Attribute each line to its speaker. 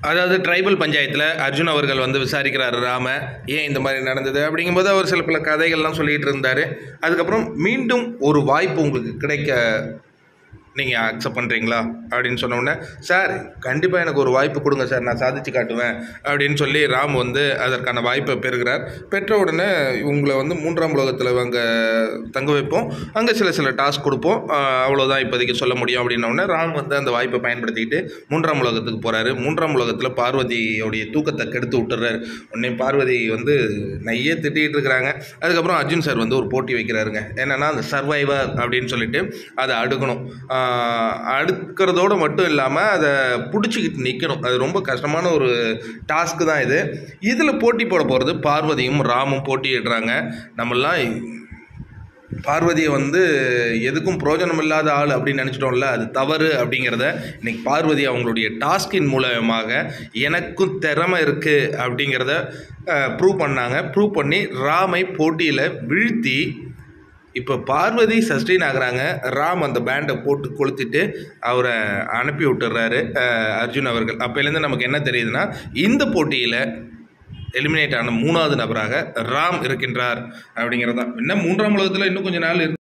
Speaker 1: அதாவது ட்ரைபல் பஞ்சாயத்தில் அர்ஜுன் அவர்கள் வந்து விசாரிக்கிறாரு ராம ஏன் இந்த மாதிரி நடந்தது அப்படிங்கும்போது அவர் சில பல கதைகள்லாம் சொல்லிகிட்டு இருந்தார் அதுக்கப்புறம் மீண்டும் ஒரு வாய்ப்பு உங்களுக்கு கிடைக்க நீங்கள் அக்செப்ட் பண்ணுறீங்களா அப்படின்னு சொன்ன உடனே சார் கண்டிப்பாக எனக்கு ஒரு வாய்ப்பு கொடுங்க சார் நான் சாதிச்சு காட்டுவேன் அப்படின்னு சொல்லி ராம் வந்து அதற்கான வாய்ப்பை பெறுகிறார் பெற்ற உடனே உங்களை வந்து மூன்றாம் உலகத்தில் அங்கே தங்க வைப்போம் அங்கே சில சில டாஸ்க் கொடுப்போம் ஆஹ் அவ்வளோதான் இப்போதைக்கு சொல்ல முடியும் அப்படின்ன உடனே ராம் வந்து அந்த வாய்ப்பை பயன்படுத்திக்கிட்டு மூன்றாம் உலகத்துக்கு போகிறாரு மூன்றாம் உலகத்தில் பார்வதியோடைய தூக்கத்தை கெடுத்து விட்டுறாரு உடனே பார்வதி வந்து நையே திட்டிகிட்டு இருக்கிறாங்க அதுக்கப்புறம் அர்ஜுன் சார் வந்து ஒரு போட்டி வைக்கிறாருங்க என்னென்னா அந்த சர்வைவர் அப்படின்னு சொல்லிட்டு அதை அடுக்கணும் ஆஹ் அடுக்கிறதோடு மட்டும் இல்லாமல் அதை பிடிச்சிக்கிட்டு நிற்கணும் அது ரொம்ப கஷ்டமான ஒரு டாஸ்க்கு தான் இது இதில் போட்டி போட போகிறது பார்வதியும் ராமும் போட்டியிடுறாங்க நம்மளாம் பார்வதியை வந்து எதுக்கும் பிரயோஜனம் இல்லாத ஆள் அப்படின்னு நினச்சிட்டோம்ல அது தவறு அப்படிங்கிறத இன்னைக்கு பார்வதி அவங்களுடைய டாஸ்கின் மூலமாக எனக்கும் திறமை இருக்குது அப்படிங்கிறத ப்ரூவ் பண்ணாங்க ப்ரூவ் பண்ணி ராமை போட்டியில் வீழ்த்தி இப்போ பார்வதி சஸ்டெயின் ஆகுறாங்க ராம் அந்த பேண்டை போட்டு கொளுத்திட்டு அவரை அனுப்பி விட்டுறாரு அஹ், அர்ஜுன் அவர்கள் அப்போலேருந்து நமக்கு என்ன தெரியுதுன்னா இந்த போட்டியில் எலிமினேட் ஆன மூணாவது நபராக ராம் இருக்கின்றார் அப்படிங்கிறது தான் இன்னும் மூன்றாம் உலகத்தில் இன்னும் கொஞ்ச நாள் இருக்கு